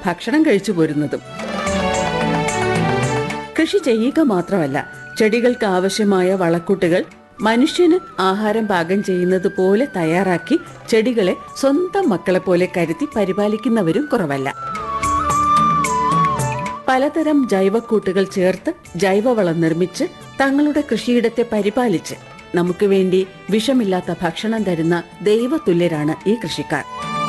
ഭക്ഷണം കഴിച്ചു പോരുന്നതും കൃഷി ചെയ്യുക മാത്രമല്ല ചെടികൾക്ക് ആവശ്യമായ വളക്കൂട്ടുകൾ മനുഷ്യന് ആഹാരം പാകം ചെയ്യുന്നത് പോലെ തയ്യാറാക്കി ചെടികളെ സ്വന്തം മക്കളെ പോലെ കരുതി പരിപാലിക്കുന്നവരും കുറവല്ല പലതരം ജൈവക്കൂട്ടുകൾ ചേർത്ത് ജൈവവളം നിർമ്മിച്ച് തങ്ങളുടെ കൃഷിയിടത്തെ പരിപാലിച്ച് നമുക്ക് വേണ്ടി വിഷമില്ലാത്ത ഭക്ഷണം തരുന്ന ദൈവതുല്യരാണ് ഈ കൃഷിക്കാർ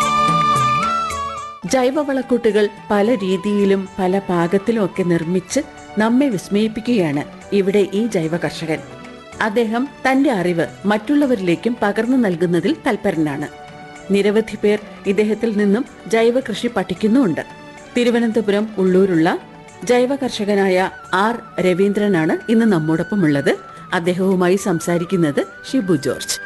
ജൈവവളക്കൂട്ടുകൾ പല രീതിയിലും പല പാകത്തിലും ഒക്കെ നിർമ്മിച്ച് നമ്മെ വിസ്മയിപ്പിക്കുകയാണ് ഇവിടെ ഈ ജൈവ കർഷകൻ അദ്ദേഹം തന്റെ അറിവ് മറ്റുള്ളവരിലേക്കും പകർന്നു നൽകുന്നതിൽ തൽപരനാണ് നിരവധി പേർ ഇദ്ദേഹത്തിൽ നിന്നും ജൈവ കൃഷി പഠിക്കുന്നുമുണ്ട് തിരുവനന്തപുരം ഉള്ളൂരുള്ള ജൈവ കർഷകനായ ആർ രവീന്ദ്രനാണ് ഇന്ന് നമ്മോടൊപ്പം ഉള്ളത് അദ്ദേഹവുമായി സംസാരിക്കുന്നത് ഷിബു ജോർജ്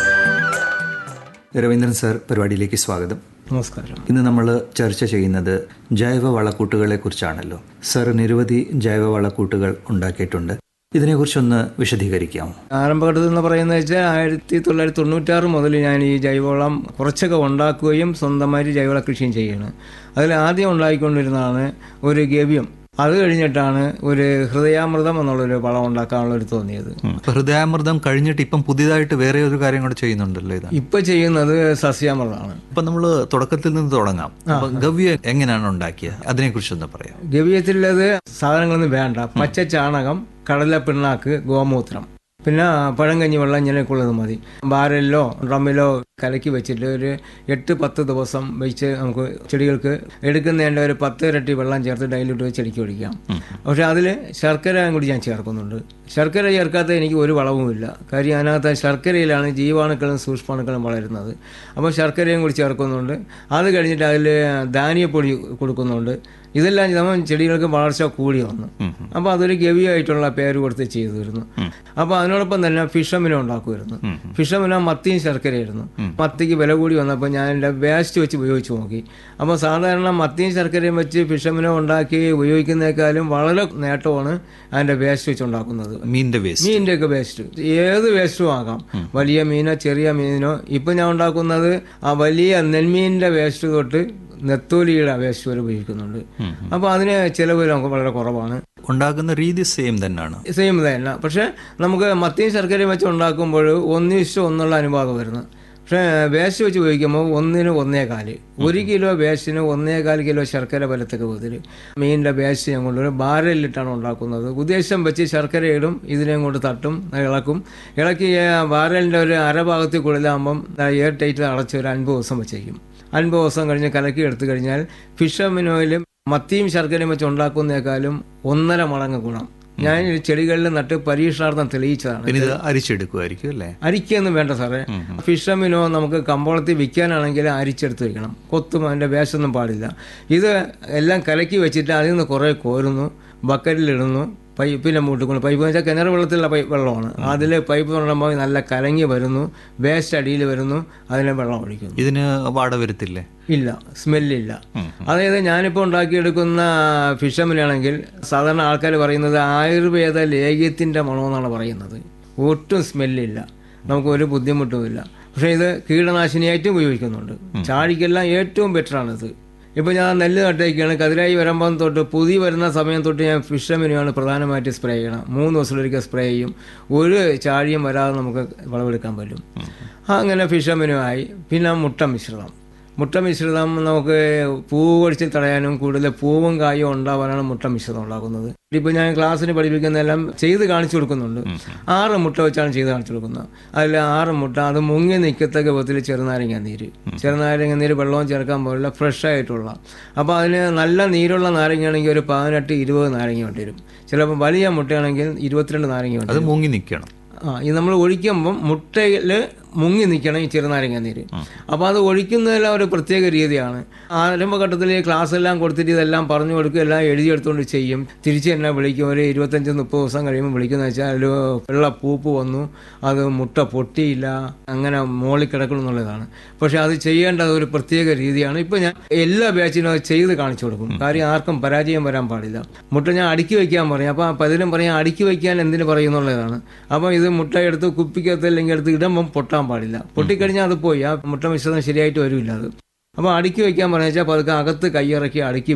രവീന്ദ്രൻ സാർ പരിപാടിയിലേക്ക് സ്വാഗതം നമസ്കാരം ഇന്ന് നമ്മൾ ചർച്ച ചെയ്യുന്നത് ജൈവ വളക്കൂട്ടുകളെ കുറിച്ചാണല്ലോ സാർ നിരവധി ജൈവ വളക്കൂട്ടുകൾ ഉണ്ടാക്കിയിട്ടുണ്ട് ഇതിനെക്കുറിച്ചൊന്ന് വിശദീകരിക്കാമോ ആരംഭഘട്ടത്തിൽ എന്ന് പറയുന്നത് വെച്ചാൽ ആയിരത്തി തൊള്ളായിരത്തി തൊണ്ണൂറ്റാറ് മുതൽ ഞാൻ ഈ ജൈവവളം കുറച്ചൊക്കെ ഉണ്ടാക്കുകയും സ്വന്തമായിട്ട് ജൈവവള കൃഷിയും ചെയ്യണം അതിൽ ആദ്യം ഉണ്ടാക്കിക്കൊണ്ടിരുന്നതാണ് ഒരു ഗവ്യം അത് കഴിഞ്ഞിട്ടാണ് ഒരു ഹൃദയാമൃതം എന്നുള്ളൊരു വളം ഉണ്ടാക്കാനുള്ള ഒരു തോന്നിയത് ഇപ്പൊ ഹൃദയാമൃതം കഴിഞ്ഞിട്ട് ഇപ്പം പുതിയതായിട്ട് വേറെ ഒരു കാര്യം കൂടെ ചെയ്യുന്നുണ്ടല്ലോ ഇത് ഇപ്പൊ ചെയ്യുന്നത് സസ്യാമൃതമാണ് ഇപ്പൊ നമ്മൾ തുടക്കത്തിൽ നിന്ന് തുടങ്ങാം അപ്പൊ ഗവ്യ എങ്ങനെയാണ് ഉണ്ടാക്കിയത് അതിനെക്കുറിച്ചൊന്ന് പറയാം ഗവ്യത്തിലുള്ളത് സാധനങ്ങളൊന്നും വേണ്ട പച്ച ചാണകം കടല പിണ്ണാക്ക് ഗോമൂത്രം പിന്നെ പഴങ്കഞ്ഞി വെള്ളം ഇങ്ങനെയൊക്കെയുള്ളത് മതി ബാരലിലോ ഡ്രമ്മിലോ കലക്കി വെച്ചിട്ട് ഒരു എട്ട് പത്ത് ദിവസം വെച്ച് നമുക്ക് ചെടികൾക്ക് എടുക്കുന്നതിൻ്റെ ഒരു പത്ത് ഇരട്ടി വെള്ളം ചേർത്ത് ഡൈലിട്ട് ചെടിക്ക് ഒഴിക്കാം പക്ഷെ അതിൽ ശർക്കര കൂടി ഞാൻ ചേർക്കുന്നുണ്ട് ശർക്കര ചേർക്കാത്ത എനിക്ക് ഒരു വളവുമില്ല കാര്യം അതിനകത്ത് ശർക്കരയിലാണ് ജീവാണുക്കളും സൂക്ഷ്മാണുക്കളും വളരുന്നത് അപ്പോൾ ശർക്കരയും കൂടി ചേർക്കുന്നുണ്ട് അത് കഴിഞ്ഞിട്ട് അതിൽ ധാന്യപ്പൊടി കൊടുക്കുന്നുണ്ട് ഇതെല്ലാം നമ്മൾ ചെടികൾക്ക് വളർച്ച കൂടി വന്നു അപ്പോൾ അതൊരു ഗവിയായിട്ടുള്ള പേര് കൊടുത്ത് ചെയ്തു വരുന്നു അപ്പോൾ അതിനോടൊപ്പം തന്നെ ഫിഷമിന ഉണ്ടാക്കുമായിരുന്നു ഫിഷമിന മത്തിയും ശർക്കരയായിരുന്നു മത്തിക്ക് വില കൂടി വന്നപ്പോൾ ഞാൻ എൻ്റെ വേസ്റ്റ് വെച്ച് ഉപയോഗിച്ച് നോക്കി അപ്പോൾ സാധാരണ മത്തിയും ശർക്കരയും വെച്ച് ഫിഷമിന ഉണ്ടാക്കി ഉപയോഗിക്കുന്നേക്കാളും വളരെ നേട്ടമാണ് അതിൻ്റെ വേസ്റ്റ് വെച്ച് ഉണ്ടാക്കുന്നത് മീനിന്റെ വേസ്റ്റ് മീനിന്റെ ഒക്കെ വേസ്റ്റ് ഏത് വേസ്റ്റും ആകാം വലിയ മീനോ ചെറിയ മീനോ ഇപ്പൊ ഞാൻ ഉണ്ടാക്കുന്നത് ആ വലിയ നെൽമീനിന്റെ വേസ്റ്റ് തൊട്ട് നെത്തോലിയുടെ വേസ്റ്റ് വരെ ഉപയോഗിക്കുന്നുണ്ട് അപ്പൊ അതിന് ചിലവ് നമുക്ക് വളരെ കുറവാണ് ഉണ്ടാക്കുന്ന രീതി സെയിം തന്നെയാണ് സെയിം തന്നെ പക്ഷെ നമുക്ക് മത്തിയും ശർക്കരയും വെച്ച് ഉണ്ടാക്കുമ്പോൾ ഒന്നിഷ്ടം ഒന്നുള്ള അനുപാതം വരുന്നത് പക്ഷേ വേസ്റ്റ് വെച്ച് ഉപയോഗിക്കുമ്പോൾ ഒന്നിന് ഒന്നേകാല് ഒരു കിലോ വേസ്റ്റിന് ഒന്നേകാൽ കിലോ ശർക്കര വലത്തൊക്കെ ബദൽ മീനിൻ്റെ വേസ്റ്റ് ഞാൻ കൊണ്ടുവരും ബാരലിട്ടാണ് ഉണ്ടാക്കുന്നത് ഉദ്ദേശം വെച്ച് ശർക്കര ഇടും ഇതിനെയും കൊണ്ട് തട്ടും ഇളക്കും ഇളക്കി ബാരലിൻ്റെ ഒരു അരഭാഗത്തിൽ കൂടുതലാകുമ്പം എയർ ടൈറ്റിൽ അടച്ച് ഒരു അൻപത് ദിവസം വെച്ചേക്കും അൻപത് ദിവസം കഴിഞ്ഞ് കലക്കി എടുത്തു കഴിഞ്ഞാൽ ഫിഷമിനോയിലും മത്തിയും ശർക്കരയും വെച്ച് ഉണ്ടാക്കുന്നേക്കാളും ഒന്നര മടങ്ങ് ഗുണം ഞാൻ ഈ ചെടികളിൽ നട്ട് പരീക്ഷണാർത്ഥം തെളിയിച്ചതാണ് പിന്നെ ഇത് അരിച്ചെടുക്കുമായിരിക്കും അല്ലേ അരിക്കൊന്നും വേണ്ട സാറേ ഫിഷമിനോ നമുക്ക് കമ്പോളത്തിൽ വിൽക്കാനാണെങ്കിൽ അരിച്ചെടുത്ത് വെക്കണം കൊത്തും അതിൻ്റെ വേഷമൊന്നും പാടില്ല ഇത് എല്ലാം കലക്കി വെച്ചിട്ട് അതിൽ നിന്ന് കുറേ കോരുന്നു ബക്കറ്റിലിടുന്നു പൈപ്പിൻ്റെ മൂട്ടിക്കൊണ്ട് പൈപ്പ് എന്ന് വെച്ചാൽ കിണർ വെള്ളത്തിലുള്ള പൈപ്പ് വെള്ളമാണ് അതിൽ പൈപ്പ് തുറന്നുമ്പോൾ നല്ല കലങ്ങി വരുന്നു വേസ്റ്റ് അടിയിൽ വരുന്നു അതിനെ വെള്ളം ഒഴിക്കുന്നു ഇതിന് വാട വരത്തില്ലേ ഇല്ല സ്മെല്ലില്ല അതായത് ഞാനിപ്പോൾ ഉണ്ടാക്കിയെടുക്കുന്ന ഫിഷമിനാണെങ്കിൽ സാധാരണ ആൾക്കാർ പറയുന്നത് ആയുർവേദ ലേഖ്യത്തിൻ്റെ മണമെന്നാണ് പറയുന്നത് ഒട്ടും സ്മെല്ലില്ല നമുക്ക് ഒരു ബുദ്ധിമുട്ടുമില്ല പക്ഷേ ഇത് കീടനാശിനിയായിട്ടും ഉപയോഗിക്കുന്നുണ്ട് ചാഴിക്കെല്ലാം ഏറ്റവും ബെറ്ററാണിത് ഇപ്പോൾ ഞാൻ നെല്ല് നട്ടേക്കാണ് കതിരായി വരുമ്പം തൊട്ട് പുതിയ വരുന്ന സമയം തൊട്ട് ഞാൻ ഫിഷമിനെയാണ് പ്രധാനമായിട്ട് സ്പ്രേ ചെയ്യണം മൂന്ന് ദിവസത്തിലൊരിക്കൽ സ്പ്രേ ചെയ്യും ഒരു ചാഴിയും വരാതെ നമുക്ക് വിളവെടുക്കാൻ പറ്റും അങ്ങനെ ഫിഷമിനുമായി പിന്നെ മുട്ട മിശ്രിതം മുട്ട മിശ്രിതം നമുക്ക് പൂവ് കൊടിച്ച് തടയാനും കൂടുതൽ പൂവും കായും ഉണ്ടാവാനാണ് മുട്ട മിശ്രിതം ഉണ്ടാക്കുന്നത് ഇപ്പോൾ ഞാൻ ക്ലാസ്സിന് പഠിപ്പിക്കുന്നതെല്ലാം ചെയ്ത് കാണിച്ചു കൊടുക്കുന്നുണ്ട് ആറ് മുട്ട വെച്ചാണ് ചെയ്ത് കാണിച്ചു കൊടുക്കുന്നത് അതിൽ ആറ് മുട്ട അത് മുങ്ങി നിൽക്കത്തക്ക വിധത്തിൽ ചെറുനാരങ്ങ നീര് ചെറുനാരങ്ങ നീര് വെള്ളവും ചേർക്കാൻ പോലുള്ള ഫ്രഷ് ആയിട്ടുള്ള അപ്പോൾ അതിന് നല്ല നീരുള്ള നാരങ്ങയാണെങ്കിൽ ഒരു പതിനെട്ട് ഇരുപത് നാരങ്ങ വേണ്ടി വരും ചിലപ്പോൾ വലിയ മുട്ടയാണെങ്കിൽ ഇരുപത്തിരണ്ട് നാരങ്ങ വേണ്ടി അത് വരും മുങ്ങി നിൽക്കണം ആ ഇത് നമ്മൾ ഒഴിക്കുമ്പം മുട്ടയിൽ മുങ്ങി നിൽക്കണം ഈ ചെറുനാരങ്ങ നീര് അപ്പോൾ അത് ഒഴിക്കുന്നതെല്ലാം ഒരു പ്രത്യേക രീതിയാണ് ആരംഭഘട്ടത്തിൽ ഈ ക്ലാസ് എല്ലാം കൊടുത്തിട്ട് ഇതെല്ലാം പറഞ്ഞു കൊടുക്കുക എല്ലാം എഴുതിയെടുത്തുകൊണ്ട് ചെയ്യും തിരിച്ച് എന്നെ വിളിക്കും ഒരു ഇരുപത്തഞ്ച് മുപ്പത് ദിവസം കഴിയുമ്പോൾ വിളിക്കുന്ന വെച്ചാൽ അതിൽ വെള്ള പൂപ്പ് വന്നു അത് മുട്ട പൊട്ടിയില്ല അങ്ങനെ മോളിൽ കിടക്കണം എന്നുള്ളതാണ് പക്ഷെ അത് ചെയ്യേണ്ട ഒരു പ്രത്യേക രീതിയാണ് ഇപ്പം ഞാൻ എല്ലാ ബാച്ചിനും അത് ചെയ്ത് കാണിച്ചു കൊടുക്കും കാര്യം ആർക്കും പരാജയം വരാൻ പാടില്ല മുട്ട ഞാൻ അടുക്കി വയ്ക്കാൻ പറയും അപ്പോൾ പലരും പറയാം അടുക്കി വയ്ക്കാൻ എന്തിനു പറയുന്നുള്ളതാണ് അപ്പോൾ ഇത് മുട്ട എടുത്ത് കുപ്പിക്കകത്ത് അല്ലെങ്കിൽ എടുത്ത് ഇടുമ്പം പൊട്ടാൻ പാടില്ല പൊട്ടിക്കഴിഞ്ഞാൽ അത് പോയി ആ മുട്ട മിശ്രിതം ശരിയായിട്ട് വരില്ല അത് അപ്പോൾ അടുക്കി വയ്ക്കാൻ പറഞ്ഞു വെച്ചാൽ പതുക്കെ അകത്ത് കൈയിറക്കി അടുക്കി